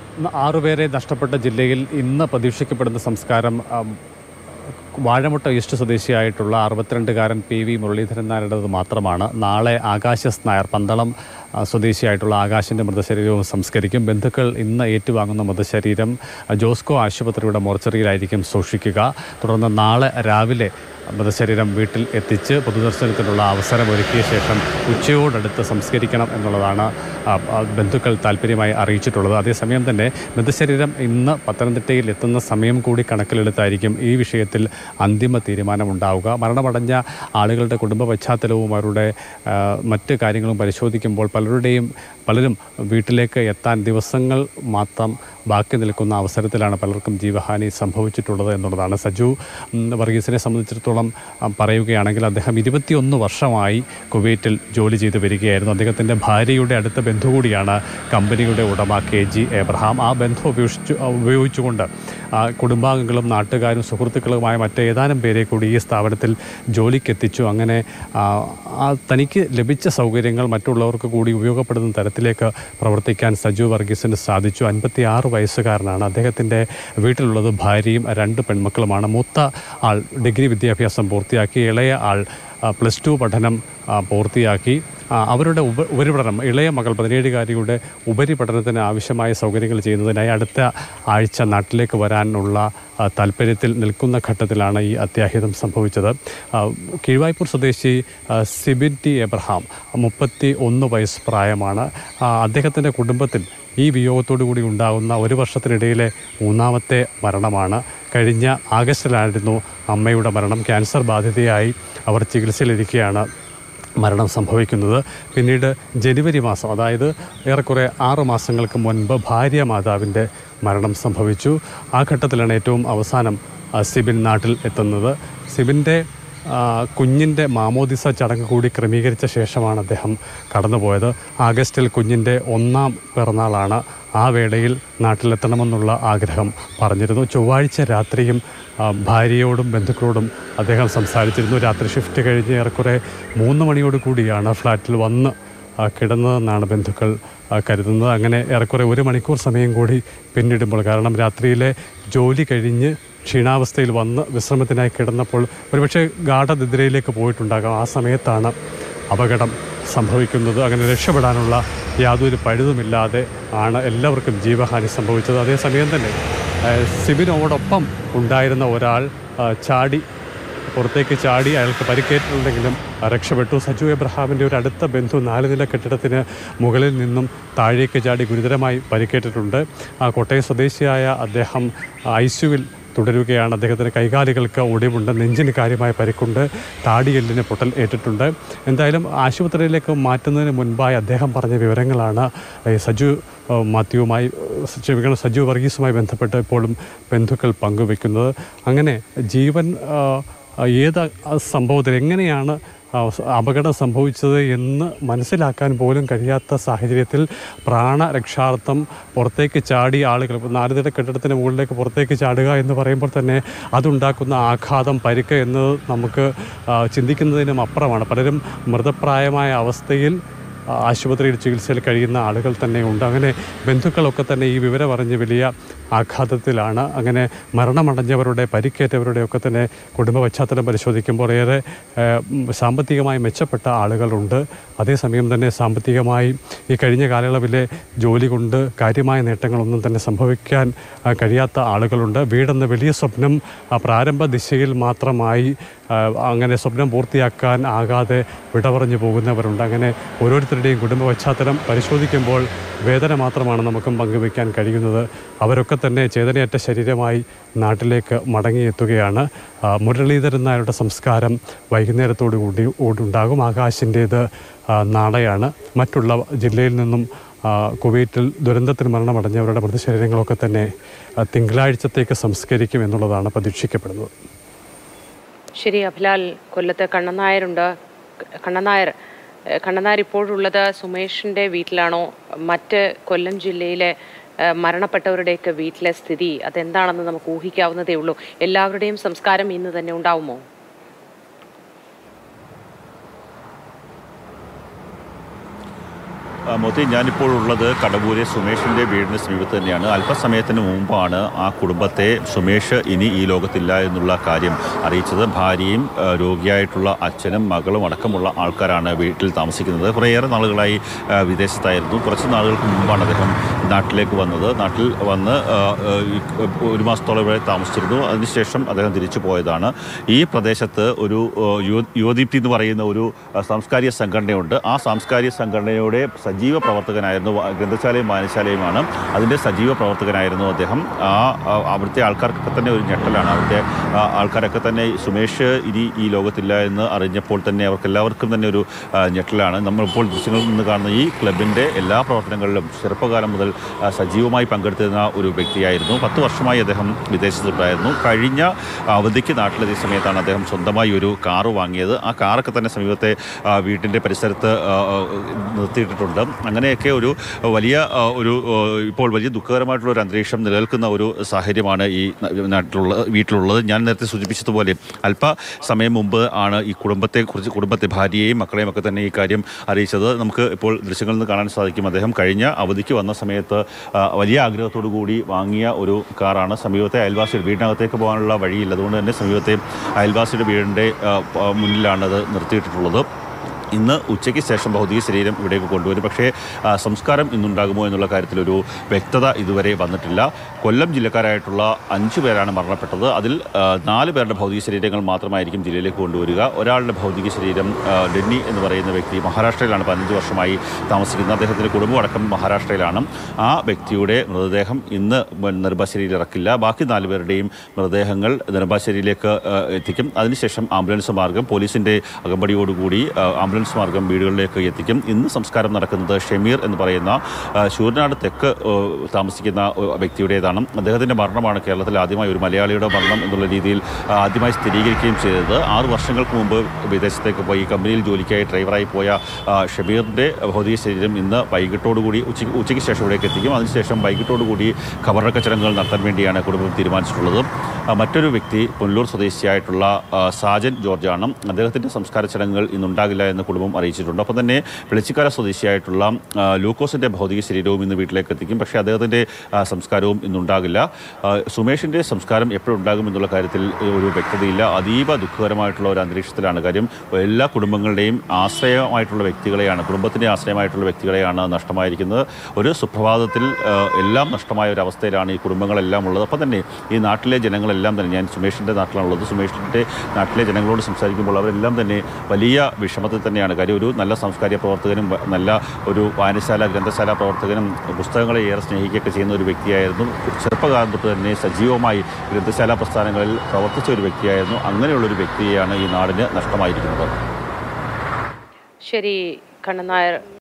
ഇന്ന് ആറുപേരെ നഷ്ടപ്പെട്ട ജില്ലയിൽ ഇന്ന് പ്രതീക്ഷിക്കപ്പെടുന്ന സംസ്കാരം ആം, വാഴമുട്ട ഈസ്റ്റ് സ്വദേശിയായിട്ടുള്ള അറുപത്തിരണ്ടുകാരൻ പി വി മുരളീധരൻ നായരുടേത് മാത്രമാണ് നാളെ ആകാശസ് നായർ പന്തളം ആ, സ്വദേശിയായിട്ടുള്ള ആകാശിൻ്റെ മൃതശരീരവും സംസ്കരിക്കും ബന്ധുക്കൾ ഇന്ന് ഏറ്റുവാങ്ങുന്ന മൃതശരീരം ആ, ജോസ്കോ ആശുപത്രിയുടെ മോർച്ചറിയിലായിരിക്കും സൂക്ഷിക്കുക തുടർന്ന് നാളെ രാവിലെ മൃതശരീരം വീട്ടിൽ എത്തിച്ച് പൊതുദർശനത്തിനുള്ള അവസരം ഒരുക്കിയ ശേഷം ഉച്ചയോടടുത്ത് സംസ്കരിക്കണം എന്നുള്ളതാണ് ആ, ആ, ബന്ധുക്കൾ താല്പര്യമായി അറിയിച്ചിട്ടുള്ളത് അതേസമയം തന്നെ മൃതശരീരം ഇന്ന് പത്തനംതിട്ടയിൽ എത്തുന്ന സമയം കൂടി കണക്കിലെടുത്തായിരിക്കും ഈ വിഷയത്തിൽ അന്തിമ തീരുമാനമുണ്ടാവുക മരണമടഞ്ഞ ആളുകളുടെ കുടുംബ പശ്ചാത്തലവും അവരുടെ ആ, മറ്റ് കാര്യങ്ങളും പരിശോധിക്കുമ്പോൾ പലരുടെയും പലരും വീട്ടിലേക്ക് എത്താൻ ദിവസങ്ങൾ മാത്രം ബാക്കി നിൽക്കുന്ന അവസരത്തിലാണ് പലർക്കും ജീവഹാനി സംഭവിച്ചിട്ടുള്ളത് എന്നുള്ളതാണ് സജു ഉം, വർഗീസിനെ സംബന്ധിച്ചിടത്തോളം ആ, പറയുകയാണെങ്കിൽ അദ്ദേഹം ഇരുപത്തിയൊന്ന് വർഷമായി കുവൈറ്റിൽ ജോലി ചെയ്തു വരികയായിരുന്നു അദ്ദേഹത്തിൻ്റെ ഭാര്യയുടെ അടുത്ത ബന്ധു കൂടിയാണ് കമ്പനിയുടെ ഉടമ കെ ജി എബ്രഹാം ആ ബന്ധം ഉപയോഗിച്ചു ഉപയോഗിച്ചുകൊണ്ട് ആ, കുടുംബാംഗങ്ങളും നാട്ടുകാരും സുഹൃത്തുക്കളുമായ മറ്റേതാനും പേരെ കൂടി ഈ സ്ഥാപനത്തിൽ ജോലിക്കെത്തിച്ചു അങ്ങനെ ആ, ആ തനിക്ക് ലഭിച്ച സൗകര്യങ്ങൾ മറ്റുള്ളവർക്ക് കൂടി ഉപയോഗപ്പെടുന്ന തരത്തിലേക്ക് പ്രവർത്തിക്കാൻ സജു വർഗീസിന് സാധിച്ചു അൻപത്തി ആറ് വയസ്സുകാരനാണ് അദ്ദേഹത്തിൻ്റെ വീട്ടിലുള്ളത് ഭാര്യയും രണ്ട് പെൺമക്കളുമാണ് മൂത്ത ആൾ ഡിഗ്രി വിദ്യാഭ്യാസം പൂർത്തിയാക്കി ഇളയ ആൾ ആ, പ്ലസ് ടു പഠനം ആ, പൂർത്തിയാക്കി ആ, അവരുടെ ഉപ ഉപരിപഠനം ഇളയ മകൾ പതിനേഴുകാരിയുടെ ഉപരിപഠനത്തിന് ആവശ്യമായ സൗകര്യങ്ങൾ ചെയ്യുന്നതിനായി അടുത്ത ആഴ്ച നാട്ടിലേക്ക് വരാനുള്ള ആ, താല്പര്യത്തിൽ നിൽക്കുന്ന ഘട്ടത്തിലാണ് ഈ അത്യാഹിതം സംഭവിച്ചത് ആ, കീഴ്വായ്പൂർ സ്വദേശി ആ, സിബിൻ ടി എബ്രഹാം മുപ്പത്തി ഒന്ന് വയസ്സ് പ്രായമാണ് ആ, അദ്ദേഹത്തിൻ്റെ കുടുംബത്തിൽ ഈ വിയോഗത്തോടു കൂടി ഉണ്ടാകുന്ന ഒരു വർഷത്തിനിടയിലെ മൂന്നാമത്തെ മരണമാണ് കഴിഞ്ഞ ആഗസ്റ്റിലായിരുന്നു അമ്മയുടെ മരണം ക്യാൻസർ ബാധിതയായി അവർ ചികിത്സയിലിരിക്കുകയാണ് മരണം സംഭവിക്കുന്നത് പിന്നീട് ജനുവരി മാസം അതായത് ഏറെക്കുറെ ആറ് മാസങ്ങൾക്ക് മുൻപ് ഭാര്യ മാതാവിൻ്റെ മരണം സംഭവിച്ചു ആ ഘട്ടത്തിലാണ് ഏറ്റവും അവസാനം ആ, സിബിൻ നാട്ടിൽ എത്തുന്നത് സിബിൻ്റെ കുഞ്ഞിൻ്റെ മാമോദിസ ചടങ്ങ് കൂടി ക്രമീകരിച്ച ശേഷമാണ് അദ്ദേഹം കടന്നുപോയത് ആഗസ്റ്റിൽ കുഞ്ഞിൻ്റെ ഒന്നാം പിറന്നാളാണ് ആ വേളയിൽ നാട്ടിലെത്തണമെന്നുള്ള ആഗ്രഹം പറഞ്ഞിരുന്നു ചൊവ്വാഴ്ച രാത്രിയും ആ, ഭാര്യയോടും ബന്ധുക്കളോടും അദ്ദേഹം സംസാരിച്ചിരുന്നു രാത്രി ഷിഫ്റ്റ് കഴിഞ്ഞ് ഏറെക്കുറെ മൂന്ന് മണിയോട് കൂടിയാണ് ഫ്ലാറ്റിൽ വന്ന് ആ, കിടന്നതെന്നാണ് ബന്ധുക്കൾ ആ, കരുതുന്നത് അങ്ങനെ ഏറെക്കുറെ ഒരു മണിക്കൂർ സമയം കൂടി പിന്നിടുമ്പോൾ കാരണം രാത്രിയിലെ ജോലി കഴിഞ്ഞ് ക്ഷീണാവസ്ഥയിൽ വന്ന് വിശ്രമത്തിനായി കിടന്നപ്പോൾ ഒരുപക്ഷെ ഗാഠനിദ്രയിലേക്ക് പോയിട്ടുണ്ടാകാം ആ സമയത്താണ് അപകടം സംഭവിക്കുന്നത് അങ്ങനെ രക്ഷപ്പെടാനുള്ള യാതൊരു പഴുതുമില്ലാതെ ആണ് എല്ലാവർക്കും ജീവഹാനി സംഭവിച്ചത് അതേസമയം തന്നെ ആ, സിബിനോടൊപ്പം ഉണ്ടായിരുന്ന ഒരാൾ ആ, ചാടി പുറത്തേക്ക് ചാടി അയാൾക്ക് പരിക്കേറ്റിട്ടുണ്ടെങ്കിലും രക്ഷപ്പെട്ടു സജു എബ്രഹാമിൻ്റെ ഒരു അടുത്ത ബന്ധു നാല് നില കെട്ടിടത്തിന് മുകളിൽ നിന്നും താഴേക്ക് ചാടി ഗുരുതരമായി പരിക്കേറ്റിട്ടുണ്ട് ആ കോട്ടയം സ്വദേശിയായ അദ്ദേഹം ഐ സിയുവിൽ തുടരുകയാണ് അദ്ദേഹത്തിന് കൈകാലുകൾക്ക് ഒടിവുണ്ട് നെഞ്ചിന് കാര്യമായ പരിക്കുണ്ട് താടിയെല്ലിന് പൊട്ടൽ ഏറ്റിട്ടുണ്ട് എന്തായാലും ആശുപത്രിയിലേക്ക് മാറ്റുന്നതിന് മുൻപായി അദ്ദേഹം പറഞ്ഞ വിവരങ്ങളാണ് ഈ സജു ഏഹ്, മാത്യുവുമായി ഏഹ്, ക്ഷമിക്കണം സജു വർഗീസുമായി ബന്ധപ്പെട്ട് ഇപ്പോഴും ബന്ധുക്കൾ പങ്കുവെക്കുന്നത് അങ്ങനെ ജീവൻ ഏഹ്, ഏത് സംഭവത്തിൽ എങ്ങനെയാണ് ആ, സ- അപകടം സംഭവിച്ചത് എന്ന് മനസ്സിലാക്കാൻ പോലും കഴിയാത്ത സാഹചര്യത്തിൽ പ്രാണരക്ഷാർത്ഥം പുറത്തേക്ക് ചാടിയ ആളുകൾ ഇപ്പോൾ നാല് നില കെട്ടിടത്തിന് മുകളിലേക്ക് പുറത്തേക്ക് ചാടുക എന്ന് പറയുമ്പോൾ തന്നെ അതുണ്ടാക്കുന്ന ആഘാതം പരിക്ക് എന്നത് നമുക്ക് ആ, ചിന്തിക്കുന്നതിനും അപ്പുറമാണ് പലരും മൃതപ്രായമായ അവസ്ഥയിൽ ആ, ആശുപത്രിയിൽ ചികിത്സയിൽ കഴിയുന്ന ആളുകൾ തന്നെ ഉണ്ട് അങ്ങനെ ബന്ധുക്കളൊക്കെ തന്നെ ഈ വിവരം അറിഞ്ഞ് വലിയ ആഘാതത്തിലാണ് അങ്ങനെ മരണമടഞ്ഞവരുടെ പരിക്കേറ്റവരുടെ ഒക്കെ തന്നെ കുടുംബ പശ്ചാത്തലം പരിശോധിക്കുമ്പോൾ ഏറെ ഏഹ്, ഉം, സാമ്പത്തികമായി മെച്ചപ്പെട്ട ആളുകളുണ്ട് അതേസമയം തന്നെ സാമ്പത്തികമായി ഈ കഴിഞ്ഞ കാലയളവിലെ ജോലി കൊണ്ട് കാര്യമായ നേട്ടങ്ങളൊന്നും തന്നെ സംഭവിക്കാൻ ആ, കഴിയാത്ത ആളുകളുണ്ട് വീടെന്ന വലിയ സ്വപ്നം ആ, പ്രാരംഭ ദിശയിൽ മാത്രമായി ആ, അങ്ങനെ സ്വപ്നം പൂർത്തിയാക്കാൻ ആകാതെ വിട പറഞ്ഞു പോകുന്നവരുണ്ട് അങ്ങനെ ഓരോരുത്തരുടെയും കുടുംബ പശ്ചാത്തലം പരിശോധിക്കുമ്പോൾ വേദന മാത്രമാണ് നമുക്കും പങ്കുവയ്ക്കാൻ കഴിയുന്നത് അവരൊക്കെ തന്നെ ചേതനയറ്റ ശരീരമായി നാട്ടിലേക്ക് മടങ്ങിയെത്തുകയാണ് ആ, മുരളീധരൻ നായരുടെ സംസ്കാരം വൈകുന്നേരത്തോടു കൂടി ഉണ്ടാകും ആകാശിൻ്റേത് ആ, നാളെയാണ് മറ്റുള്ള ജില്ലയിൽ നിന്നും ആ, കുവൈറ്റിൽ ദുരന്തത്തിൽ മരണമടഞ്ഞവരുടെ മൃതശരീരങ്ങളൊക്കെ തന്നെ ആ, തിങ്കളാഴ്ചത്തേക്ക് സംസ്കരിക്കും എന്നുള്ളതാണ് പ്രതീക്ഷിക്കപ്പെടുന്നത് ശരി അഭിലാൽ കൊല്ലത്ത് കണ്ണനായരുണ്ട് കണ്ണനായർ ഏഹ് കണ്ണനായർ ഇപ്പോഴുള്ളത് സുമേഷിൻ്റെ വീട്ടിലാണോ മറ്റ് കൊല്ലം ജില്ലയിലെ ഏഹ് മരണപ്പെട്ടവരുടെയൊക്കെ വീട്ടിലെ സ്ഥിതി അതെന്താണെന്ന് നമുക്ക് ഊഹിക്കാവുന്നതേ ഉള്ളൂ എല്ലാവരുടെയും സംസ്കാരം ഇന്ന് തന്നെ ഉണ്ടാവുമോ ആ, മോത്തി ഞാനിപ്പോൾ ഉള്ളത് കടവൂരെ സുമേഷിന്റെ വീടിന് സമീപത്ത് തന്നെയാണ് അല്പസമയത്തിന് മുമ്പാണ് ആ കുടുംബത്തെ സുമേഷ് ഇനി ഈ ലോകത്തില്ല എന്നുള്ള കാര്യം അറിയിച്ചത് ഭാര്യയും ആ, രോഗിയായിട്ടുള്ള അച്ഛനും മകളും അടക്കമുള്ള ആൾക്കാരാണ് വീട്ടിൽ താമസിക്കുന്നത് കുറേയേറെ നാളുകളായി ആ, വിദേശത്തായിരുന്നു കുറച്ച് നാളുകൾക്ക് മുമ്പാണ് അദ്ദേഹം നാട്ടിലേക്ക് വന്നത് നാട്ടിൽ വന്ന് ആ, ആ, ഈ ഒരു മാസത്തോളം ഇവിടെ താമസിച്ചിരുന്നു അതിനുശേഷം അദ്ദേഹം തിരിച്ചു പോയതാണ് ഈ പ്രദേശത്ത് ഒരു ആ, യുവ- യുവദീപ്തി എന്ന് പറയുന്ന ഒരു ആ, സാംസ്കാരിക സംഘടനയുണ്ട് ആ സാംസ്കാരിക സംഘടനയുടെ സജീവ പ്രവർത്തകനായിരുന്നു വ- ഗ്രന്ഥശാലയും വായനശാലയുമാണ് അതിൻ്റെ സജീവ പ്രവർത്തകനായിരുന്നു അദ്ദേഹം ആ ആ, അവിടുത്തെ ആൾക്കാർക്കൊക്കെ തന്നെ ഒരു ഞെട്ടലാണ് അവിടുത്തെ ആ, ആൾക്കാരൊക്കെ തന്നെ സുമേഷ് ഇനി ഈ ലോകത്തില്ല എന്ന് അറിഞ്ഞപ്പോൾ തന്നെ അവർക്ക് എല്ലാവർക്കും തന്നെ ഒരു ആ, ഞെട്ടലാണ് നമ്മളിപ്പോൾ ദൃശ്യങ്ങളിൽ നിന്ന് കാണുന്ന ഈ ക്ലബിൻ്റെ എല്ലാ പ്രവർത്തനങ്ങളിലും ചെറുപ്പകാലം മുതൽ ആ, സജീവമായി പങ്കെടുത്തിരുന്ന ഒരു വ്യക്തിയായിരുന്നു പത്ത് വർഷമായി അദ്ദേഹം വിദേശത്തുണ്ടായിരുന്നു കഴിഞ്ഞ അവധിക്ക് നാട്ടിലെത്തിയ സമയത്താണ് അദ്ദേഹം സ്വന്തമായി ഒരു കാറ് വാങ്ങിയത് ആ കാറൊക്കെ തന്നെ സമീപത്തെ ആ, വീട്ടിൻ്റെ പരിസരത്ത് ആ, ആ, നിർത്തിയിട്ടിട്ടുണ്ട് അങ്ങനെയൊക്കെ ഒരു വലിയ ആ, ഒരു ആ, ഇപ്പോൾ വലിയ ദുഃഖകരമായിട്ടുള്ള ഒരു അന്തരീക്ഷം നിലനിൽക്കുന്ന ഒരു സാഹചര്യമാണ് ഈ നാട്ടിലുള്ള വീട്ടിലുള്ളത് ഞാൻ നേരത്തെ സൂചിപ്പിച്ചതുപോലെ അല്പ സമയം മുമ്പ് ആണ് ഈ കുടുംബത്തെ കുറിച്ച് കുടുംബത്തെ ഭാര്യയെയും മക്കളെയും ഒക്കെ തന്നെ ഈ കാര്യം അറിയിച്ചത് നമുക്ക് ഇപ്പോൾ ദൃശ്യങ്ങളിൽ നിന്ന് കാണാൻ സാധിക്കും അദ്ദേഹം കഴിഞ്ഞ അവധിക്ക് വന്ന സമയത്ത് ആ, വലിയ ആഗ്രഹത്തോടു കൂടി വാങ്ങിയ ഒരു കാറാണ് സമീപത്തെ അയൽവാസിയുടെ വീടിനകത്തേക്ക് പോകാനുള്ള വഴിയില്ല അതുകൊണ്ട് തന്നെ സമീപത്തെ അയൽവാസിയുടെ വീടിൻ്റെ ആ, പ- മുന്നിലാണ് അത് നിർത്തിയിട്ടിട്ടുള്ളത് ഇന്ന് ഉച്ചയ്ക്ക് ശേഷം ഭൗതിക ശരീരം ഇവിടേക്ക് കൊണ്ടുവരും പക്ഷേ ആ, സംസ്കാരം ഇന്നുണ്ടാകുമോ എന്നുള്ള കാര്യത്തിലൊരു വ്യക്തത ഇതുവരെ വന്നിട്ടില്ല കൊല്ലം ജില്ലക്കാരായിട്ടുള്ള അഞ്ചു പേരാണ് മരണപ്പെട്ടത് അതിൽ ആ, നാല് പേരുടെ ഭൗതിക ശരീരങ്ങൾ മാത്രമായിരിക്കും ജില്ലയിലേക്ക് കൊണ്ടുവരിക ഒരാളുടെ ഭൗതിക ശരീരം ആ, ഡെന്നി എന്ന് പറയുന്ന വ്യക്തി മഹാരാഷ്ട്രയിലാണ് പതിനഞ്ച് വർഷമായി താമസിക്കുന്നത് അദ്ദേഹത്തിൻ്റെ കുടുംബം അടക്കം മഹാരാഷ്ട്രയിലാണ് ആ വ്യക്തിയുടെ മൃതദേഹം ഇന്ന് നെടുമ്പാശ്ശേരിയിൽ ഇറക്കില്ല ബാക്കി നാല് പേരുടെയും മൃതദേഹങ്ങൾ നെടുമ്പാശ്ശേരിയിലേക്ക് ആ, എത്തിക്കും അതിനുശേഷം ആംബുലൻസ് മാർഗം പോലീസിൻ്റെ അകമ്പടിയോടുകൂടി ആ, ആംബുലൻസ് മാർഗം വീടുകളിലേക്ക് എത്തിക്കും ഇന്ന് സംസ്കാരം നടക്കുന്നത് ഷമീർ എന്ന് പറയുന്ന ആ, ശൂരനാട് തെക്ക് ആ, താമസിക്കുന്ന ആ, വ്യക്തിയുടേതാണ് അദ്ദേഹത്തിൻ്റെ മരണമാണ് കേരളത്തിൽ ആദ്യമായി ഒരു മലയാളിയുടെ മരണം എന്നുള്ള രീതിയിൽ ആ, ആദ്യമായി സ്ഥിരീകരിക്കുകയും ചെയ്തത് ആറ് വർഷങ്ങൾക്ക് മുമ്പ് വിദേശത്തേക്ക് പോയി കമ്പനിയിൽ ജോലിക്കായി ഡ്രൈവറായി പോയ ആ, ഷമീറിൻ്റെ ഭൗതിക ശരീരം ഇന്ന് വൈകിട്ടോടുകൂടി ഉച്ചയ്ക്ക് ഉച്ചയ്ക്ക് ശേഷം ഇവിടേക്ക് എത്തിക്കും അതിനുശേഷം വൈകിട്ടോടുകൂടി ഖബറക്ക ചടങ്ങുകൾ നടത്താൻ വേണ്ടിയാണ് കുടുംബം തീരുമാനിച്ചിട്ടുള്ളത് ആ, മറ്റൊരു വ്യക്തി പുനലൂർ സ്വദേശിയായിട്ടുള്ള ആ, സാജൻ ജോർജാണ് അദ്ദേഹത്തിൻ്റെ സംസ്കാര ചടങ്ങുകൾ ഇന്നുണ്ടാകില്ല എന്ന് കുടുംബം അറിയിച്ചിട്ടുണ്ട് ഒപ്പം തന്നെ വെളിച്ചിക്കാര സ്വദേശിയായിട്ടുള്ള ആ, ലൂക്കോസിൻ്റെ ഭൗതിക ശരീരവും ഇന്ന് വീട്ടിലേക്ക് എത്തിക്കും പക്ഷേ അദ്ദേഹത്തിൻ്റെ ആ, സംസ്കാരവും ഇന്നുണ്ടാകില്ല ആ, സുമേഷിൻ്റെ സംസ്കാരം എപ്പോഴുണ്ടാകും എന്നുള്ള കാര്യത്തിൽ ഒരു വ്യക്തതയില്ല അതീവ ദുഃഖകരമായിട്ടുള്ള ഒരു അന്തരീക്ഷത്തിലാണ് കാര്യം എല്ലാ കുടുംബങ്ങളുടെയും ആശ്രയമായിട്ടുള്ള വ്യക്തികളെയാണ് കുടുംബത്തിൻ്റെ ആശ്രയമായിട്ടുള്ള വ്യക്തികളെയാണ് നഷ്ടമായിരിക്കുന്നത് ഒരു സുപ്രഭാതത്തിൽ ആ, എല്ലാം നഷ്ടമായ ഒരു അവസ്ഥയിലാണ് ഈ കുടുംബങ്ങളെല്ലാം ഉള്ളത് അപ്പം തന്നെ ഈ നാട്ടിലെ ജനങ്ങളെല്ലാം തന്നെ ഞാൻ സുമേഷിൻ്റെ നാട്ടിലാണുള്ളത് സുമേഷിൻ്റെ നാട്ടിലെ ജനങ്ങളോട് സംസാരിക്കുമ്പോൾ അവരെല്ലാം തന്നെ വലിയ വിഷമത്തിൽ തന്നെയാണ് കാര്യം ഒരു നല്ല സാംസ്കാരിക പ്രവർത്തകനും വ- നല്ല ഒരു വായനശാല ഗ്രന്ഥശാല പ്രവർത്തകനും പുസ്തകങ്ങളെ ഏറെ സ്നേഹിക്കുകയൊക്കെ ചെയ്യുന്ന ഒരു വ്യക്തിയായിരുന്നു ചെറുപ്പകാലം തൊട്ട് തന്നെ സജീവമായി ഗ്രന്ഥശാല പ്രസ്ഥാനങ്ങളിൽ പ്രവർത്തിച്ച ഒരു വ്യക്തിയായിരുന്നു അങ്ങനെയുള്ളൊരു വ്യക്തിയെയാണ് ഈ നാടിന് നഷ്ടമായിരിക്കുന്നത് ശരി കണ്ണൻ നായർ